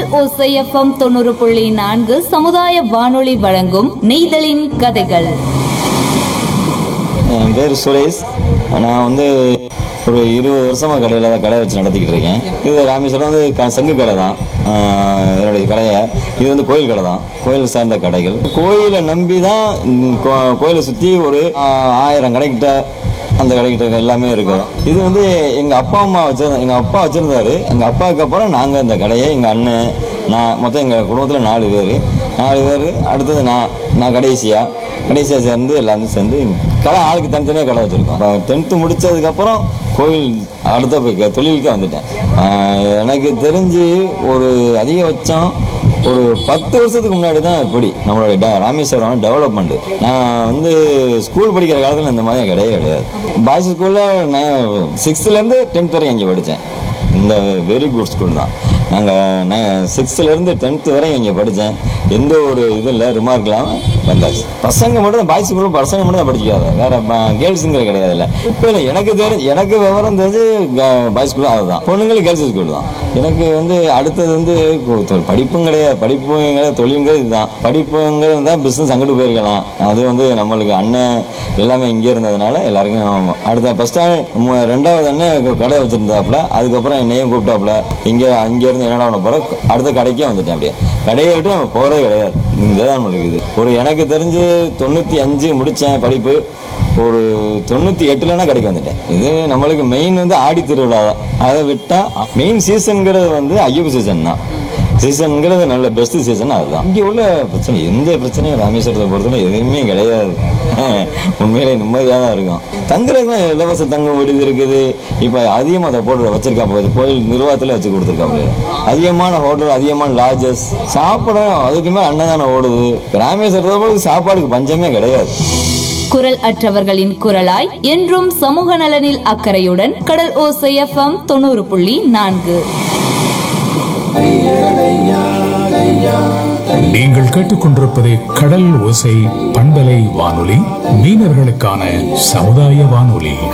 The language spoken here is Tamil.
ஓசைஎஃப்எம் தொண்ணூறு புள்ளி நான்கு சமுதாய வானொலி வழங்கும் நெய்தலின் கதைகள் என் பேர் சுரேஷ் நான் வந்து ஒரு இருபது வருஷமா கடையில் தான் கடை வச்சு நடத்திக்கிட்டு இருக்கேன் இது ராமேஸ்வரம் வந்து க- சங்கு கடை தான் ஆஹ் என்னுடைய கடையை இது வந்து கோயில் கடை தான் கோயில் சார்ந்த கடைகள் கோயிலை நம்பி தான் இந்த கோ- கோயிலை சுற்றி ஒரு ஆஹ், ஆயிரம் கடைக்கிட்ட அந்த கடைக்கிட்ட எல்லாமே இருக்கும் இது வந்து எங்கள் அப்பா அம்மா வச்சிருந்த எங்கள் அப்பா வச்சுருந்தாரு எங்கள் அப்பாவுக்கு அப்புறம் நாங்கள் இந்த கடையை எங்கள் அண்ணன் நான் மொத்தம் எங்கள் குடும்பத்தில் நாலு பேர் நாலு பேர் அடுத்தது நான் நான் கடைசியாக கடைசியாக சேர்ந்து எல்லாரும் சேர்ந்து கடை ஆளுக்கு தனித்தனியாக கடை வச்சுருக்கோம் டென்த்து முடிச்சதுக்கப்புறம் கோயில் அடுத்த போய் க- தொழிலுக்கே வந்துட்டேன் ஆஹ் எனக்கு தெரிஞ்சு ஒரு அதிகபட்சம் ஒரு பத்து வருஷத்துக்கு முன்னாடி தான் இப்படி நம்மளுடைய ட- ராமேஸ்வரம் டெவலப்மெண்ட் நான் வந்து ஸ்கூல் படிக்கிற காலத்தில் இந்த மாதிரி கிடையவே கிடையாது பாய்ஸ் ஸ்கூலில் நான் சிக்ஸ்த்துலேருந்து டென்த் வரைக்கும் இங்கே படித்தேன் இந்த வெரி குட் ஸ்கூல் தான் நாங்கள் நான் சிக்ஸ்த்துலேருந்து டென்த்து வரையும் இங்கே படித்தேன் எந்த ஒரு இதுவும் இல்லை ரிமார்க் இல்லாமல் வந்தாச்சு பசங்க மட்டும் தான் பாய்ஸ் ஸ்கூல் பசங்க மட்டும் தான் படிக்காத வேற கேர்ள்ஸுங்கிற கிடையாது இல்லை இப்போ இல்லை எனக்கு தெரிஞ்சு எனக்கு விவரம் தெரிஞ்சு பாய்ஸ் ஸ்கூல் அதுதான் பொண்ணுங்களுக்கு கேர்ள்ஸ் ஸ்கூல் தான் எனக்கு வந்து அடுத்தது வந்து கொ- தொ- படிப்பும் கிடையாது படிப்புங்கிறது தொழிலுங்கிறது இதுதான் படிப்புங்கிறது தான் பிஸ்னஸ் அங்கிட்டு போயிருக்கலாம் அது வந்து நம்மளுக்கு அண்ணன் எல்லாமே இங்கே இருந்ததுனால எல்லாருக்கும் அடுத்த ஃபர்ஸ்ட் ரெண்டாவது அண்ணன் கடை வச்சிருந்தாப்புல அதுக்கப்புறம் என்னையும் கூப்பிட்டாப்புல இங்கே அங்கேருந்து என்னடா பண்ண போகிற அடுத்த கடைக்கே வந்துட்டேன் அப்படியே கடையை விட்டு நம்ம போகிறதே கிடையாது இங்கே தான் நம்மளுக்கு இது ஒரு எனக்கு தெரிஞ்சு தொண்ணூற்றி அஞ்சு முடித்தேன் படிப்பு ஒரு தொண்ணூற்றி எட்டுலனா கடைக்கு வந்துட்டேன் இது நம்மளுக்கு மெயின் வந்து ஆடி திருவிழா தான் அதை விட்டால் மெயின் சீசனுங்கிறது வந்து ஐயப்ப சீசன் தான் சீசனுங்கிறது நல்ல பெஸ்ட் சீசன் அதுதான் இங்கே உள்ள பிரச்சனை எந்த பிரச்சனையும் ராமேஸ்வரத்தை பொறுத்தவரை எதுவுமே கிடையாது உண்மையிலே நிம்மதியாக தான் இருக்கும் தங்குறதுக்கு இலவச தங்கும் விடுதி இருக்குது இப்போ அதிகமாக அதை போட்டு வச்சிருக்கா போகுது கோயில் நிர்வாகத்தில் வச்சு கொடுத்துருக்காங்க அதிகமான ஹோட்டல் அதிகமான லாட்ஜஸ் சாப்பிட அதுக்குமே அன்னதானம் ஓடுது ராமேஸ்வரத்தை பொறுத்து சாப்பாடுக்கு பஞ்சமே கிடையாது குரல் அற்றவர்களின் குரலாய் என்றும் சமூக நலனில் அக்கறையுடன் கடல் ஓசைஎஃப்எம் தொண்ணூறு புள்ளி நான்கு நீங்கள் கேட்டுக்கொண்டிருப்பது கடல் ஓசை பண்பலை வானொலி மீனவர்களுக்கான சமுதாய வானொலி